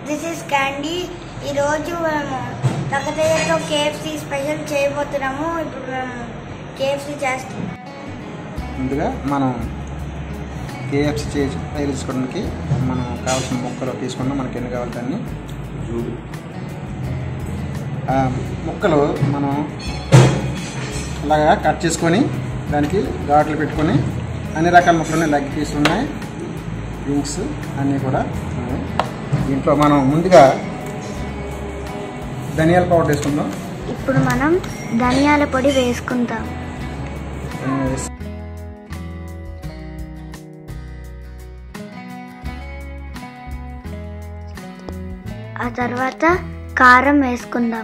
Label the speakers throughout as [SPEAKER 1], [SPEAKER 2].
[SPEAKER 1] This is candy ఈరోజు మేము తకతయ్యతో KFC special చేయబోతున్నాము ఇప్పుడు మేము కేఎఫ్సి చేస్తాం
[SPEAKER 2] ముందుగా మనం కేఎఫ్సి చేసి తయారించుకోవడానికి మనం కావాల్సిన ముక్కలు తీసుకున్నాం మనకి ఎన్ని కావాలి దాన్ని ఆ ముక్కలు మనం అలాగా కట్ చేసుకొని దానికి ఘాట్లు పెట్టుకొని అన్ని రకాల ముక్కలు ఉన్నాయి లెగ్ పీస్ ఉన్నాయి వింగ్స్ అన్నీ కూడా ఉన్నాయి దీంట్లో మనం ముందుగా ధనియాల పౌడర్ వేసుకుందాం
[SPEAKER 1] ఇప్పుడు మనం ధనియాల పొడి వేసుకుంటాం
[SPEAKER 2] ధనియాలు వేసి
[SPEAKER 1] ఆ తర్వాత కారం వేసుకుందాం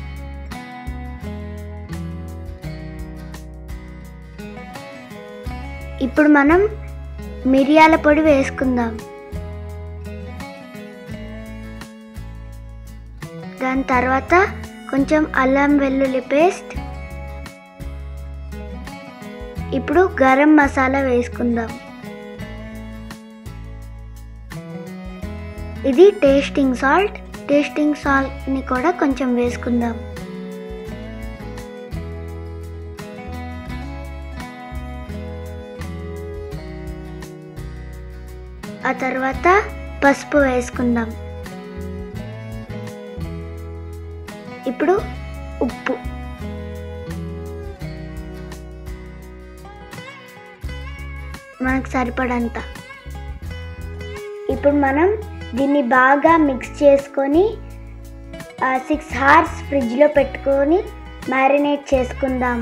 [SPEAKER 1] ఇప్పుడు మనం మిరియాల పొడి వేసుకుందాం దాని తర్వాత కొంచెం అల్లం వెల్లుల్లి పేస్ట్ ఇప్పుడు గరం మసాలా వేసుకుందాం ఇది టేస్టింగ్ సాల్ట్ టేస్టింగ్ సాల్ట్ని కూడా కొంచెం వేసుకుందాం ఆ తర్వాత పసుపు వేసుకుందాం ఇప్పుడు ఉప్పు మనకు సరిపడంత ఇప్పుడు మనం దీన్ని బాగా మిక్స్ చేసుకొని సిక్స్ హార్స్ ఫ్రిడ్జ్లో పెట్టుకొని మ్యారినేట్ చేసుకుందాం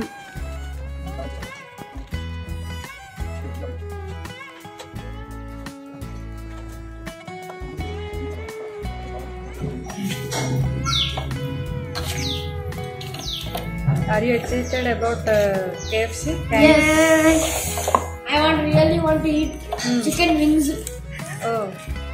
[SPEAKER 3] Are you excited about uh, KFC?
[SPEAKER 4] Yes. I want really want to eat chicken wings.
[SPEAKER 3] Oh,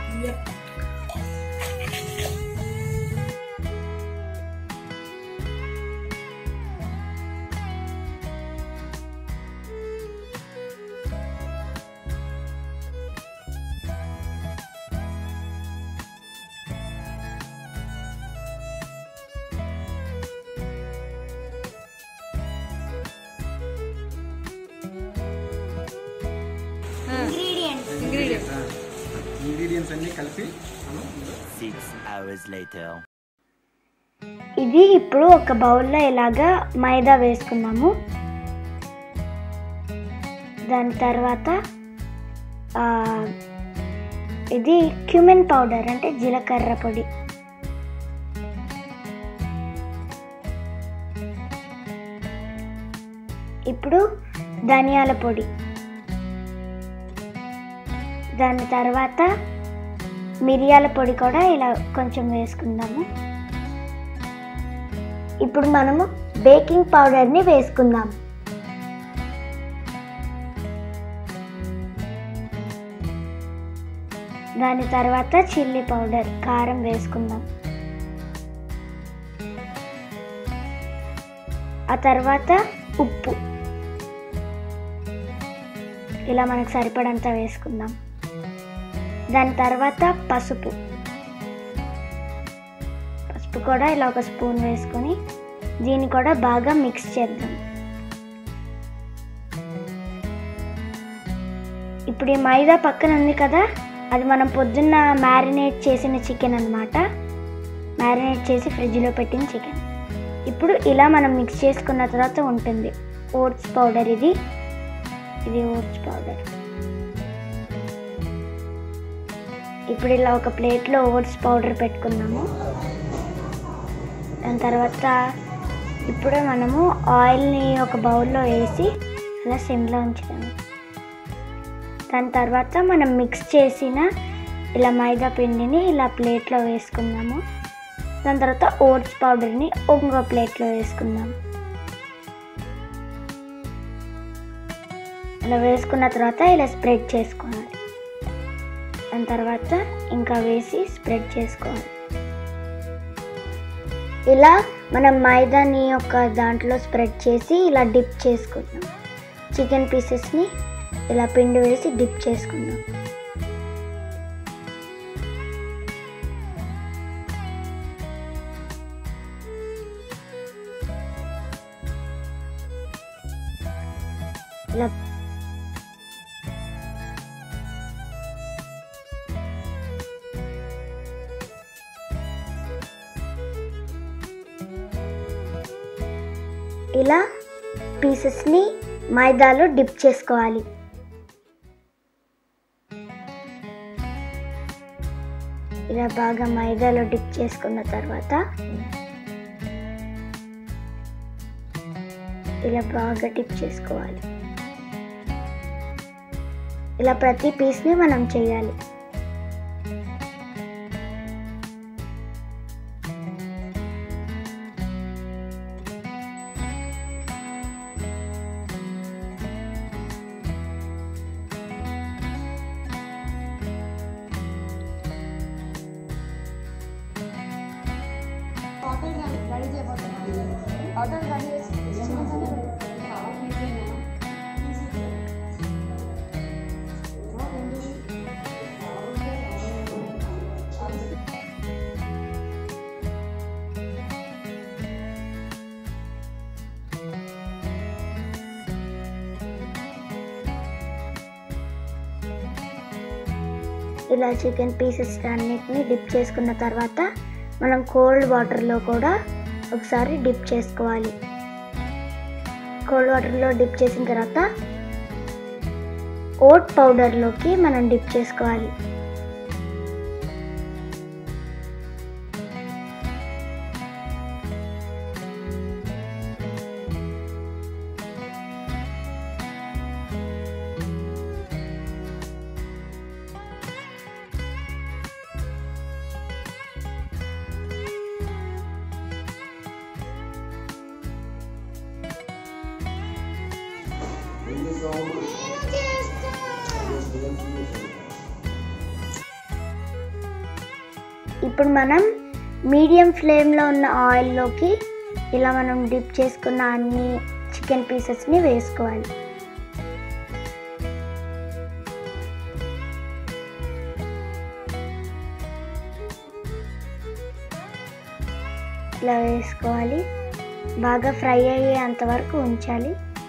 [SPEAKER 1] ingredients
[SPEAKER 3] ingredient.
[SPEAKER 2] Ingredients అన్నీ కలిపి మనం
[SPEAKER 5] Six hours later.
[SPEAKER 1] ఇది ఇప్పుడు ఒక బౌల్లో ఇలాగా మైదా వేసుకున్నాము దాని తర్వాత ఆ, ఇది క్యూమెన్ పౌడర్ అంటే జీలకర్ర పొడి ఇప్పుడు ధనియాల పొడి దాని తర్వాత మిరియాల పొడి కూడా ఇలా కొంచెం వేసుకుందాము ఇప్పుడు మనము బేకింగ్ పౌడర్ని వేసుకుందాం దాని తర్వాత చిల్లీ పౌడర్ కారం వేసుకుందాం ఆ తర్వాత ఉప్పు ఇలా మనకు సరిపడంత వేసుకుందాం దాని తర్వాత పసుపు పసుపు కూడా ఇలా ఒక స్పూన్ వేసుకొని దీన్ని కూడా బాగా మిక్స్ చేద్దాం ఇప్పుడు ఈ మైదా పక్కన ఉంది కదా అది మనం పొద్దున్న మ్యారినేట్ చేసిన చికెన్ అన్నమాట మ్యారినేట్ చేసి ఫ్రిడ్జ్లో పెట్టిన చికెన్ ఇప్పుడు ఇలా మనం మిక్స్ చేసుకున్న తర్వాత ఉంటుంది ఓట్స్ పౌడర్ ఇది ఇది ఓట్స్ పౌడర్ ఇప్పుడు ఇలా ఒక ప్లేట్లో ఓట్స్ పౌడర్ పెట్టుకున్నాము దాని తర్వాత ఇప్పుడే మనము ఆయిల్ని ఒక బౌల్లో వేసి అలా సిమ్లో ఉంచుతాము దాని తర్వాత మనం మిక్స్ చేసిన ఇలా మైదా పిండిని ఇలా ప్లేట్లో వేసుకుందాము దాని తర్వాత ఓట్స్ పౌడర్ని ఇంకో ప్లేట్లో వేసుకుందాం ఇలా వేసుకున్న తర్వాత ఇలా స్ప్రెడ్ చేసుకోవాలి దాని తర్వాత ఇంకా వేసి స్ప్రెడ్ చేసుకోవాలి ఇలా మనం మైదాని ఒక దాంట్లో స్ప్రెడ్ చేసి ఇలా డిప్ చేసుకుందాం చికెన్ పీసెస్ని ఇలా పిండి వేసి డిప్ చేసుకుందాం ఇలా ఇలా పీసెస్ని మైదాలో డిప్ చేసుకోవాలి ఇలా బాగా మైదాలో డిప్ చేసుకున్న తర్వాత ఇలా బాగా డిప్ చేసుకోవాలి ఇలా ప్రతి పీస్ని మనం చేయాలి ఇలా చికెన్ పీసెస్ అన్నిటిని డిప్ చేసుకున్న తర్వాత మనం కోల్డ్ వాటర్లో కూడా ఒకసారి డిప్ చేసుకోవాలి కోల్డ్ వాటర్లో డిప్ చేసిన తర్వాత ఓట్ పౌడర్లోకి మనం డిప్ చేసుకోవాలి ఇప్పుడు మనం మీడియం ఫ్లేమ్లో ఉన్న ఆయిల్లోకి ఇలా మనం డిప్ చేసుకున్న అన్ని చికెన్ పీసెస్ని వేసుకోవాలి ఇలా వేసుకోవాలి బాగా ఫ్రై అయ్యేంత వరకు ఉంచాలి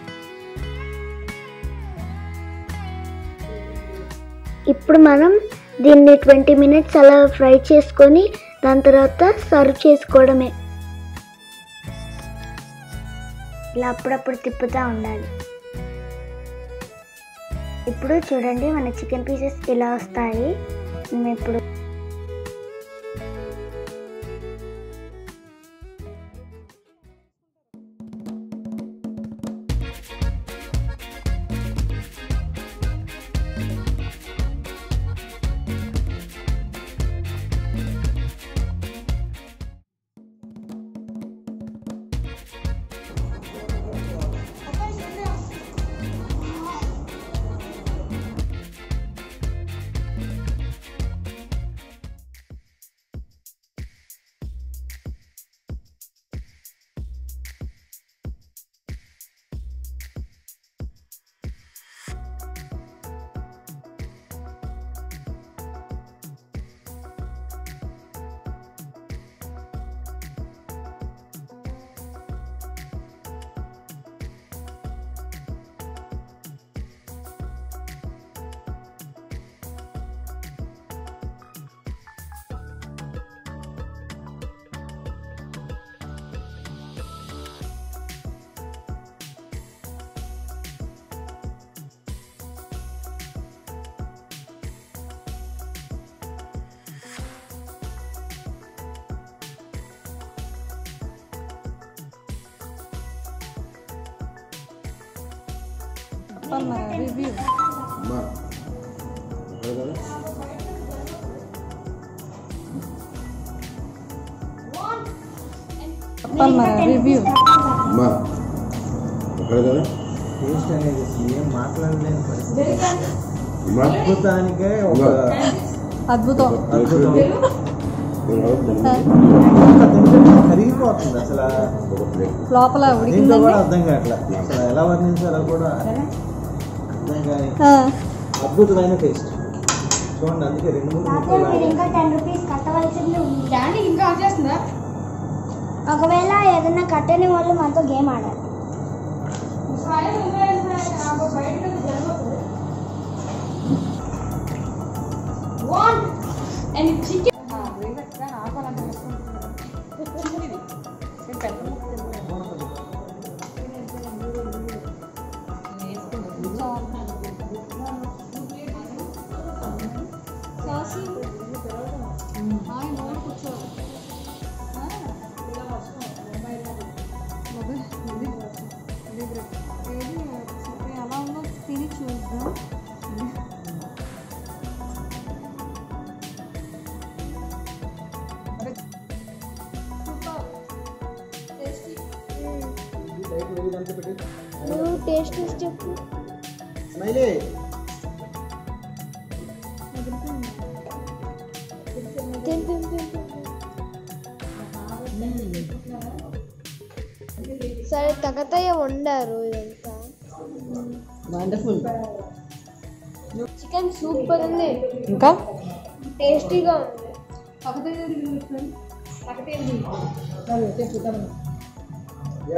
[SPEAKER 1] ఇప్పుడు మనం దీన్ని ట్వంటీ మినిట్స్ అలా ఫ్రై చేసుకొని దాని తర్వాత సర్వ్ చేసుకోవడమే ఇలా అప్పుడప్పుడు తిప్పుతూ ఉండాలి ఇప్పుడు చూడండి మన చికెన్ పీసెస్ ఇలా వస్తాయి మేము ఇప్పుడు
[SPEAKER 3] చెప్పాలి మరి రివ్యూ
[SPEAKER 2] అమ్మా అక్కడ కదా
[SPEAKER 3] చెప్పాలి మరి రివ్యూ
[SPEAKER 2] అమ్మా అక్కడ కదా
[SPEAKER 6] టేస్ట్ అనేది ఏం మాట్లాడలేని పరిస్థితి
[SPEAKER 2] అమ్మా
[SPEAKER 6] అద్భుతానికే ఒక
[SPEAKER 3] అద్భుతం
[SPEAKER 6] అద్భుతం
[SPEAKER 3] ఆ,
[SPEAKER 6] ఒక్క తింటే కరిగిపోతుంది అసలు
[SPEAKER 2] ఒక ప్లేట్
[SPEAKER 3] లోపల
[SPEAKER 6] దీంట్లో
[SPEAKER 3] ఉడికిందండి
[SPEAKER 6] కూడా అర్థం కావట్లా అసలు ఎలా వర్ణించాలో కూడా అర్థం కాని
[SPEAKER 3] ఆ,
[SPEAKER 6] అద్భుతమైన టేస్ట్ చూడండి అందుకే రెండు మూడు ముక్కలు లాగా.
[SPEAKER 1] ఇంకా టెన్ రూపీస్ కట్టవలసింది ఉంది
[SPEAKER 4] డాడీ ఇంకా వచ్చేస్తుందా
[SPEAKER 1] ఒకవేళ ఏదైనా కట్టని వాళ్ళు మనతో గేమ్ ఆడాలి
[SPEAKER 4] ఫైవ్ And chicken.
[SPEAKER 3] ఎలా ఉందో తిని చూద్దాం
[SPEAKER 1] నువ్వు టేస్ట్ చూసి చెప్పు
[SPEAKER 2] స్మైలీ
[SPEAKER 1] తిను తిను తిను తిను. సరే తగతయ్య వండారు ఇదంతా
[SPEAKER 6] వండర్ఫుల్
[SPEAKER 1] చికెన్ సూపర్ ఉంది
[SPEAKER 3] ఇంకా
[SPEAKER 1] టేస్టీగా ఉంది
[SPEAKER 2] యా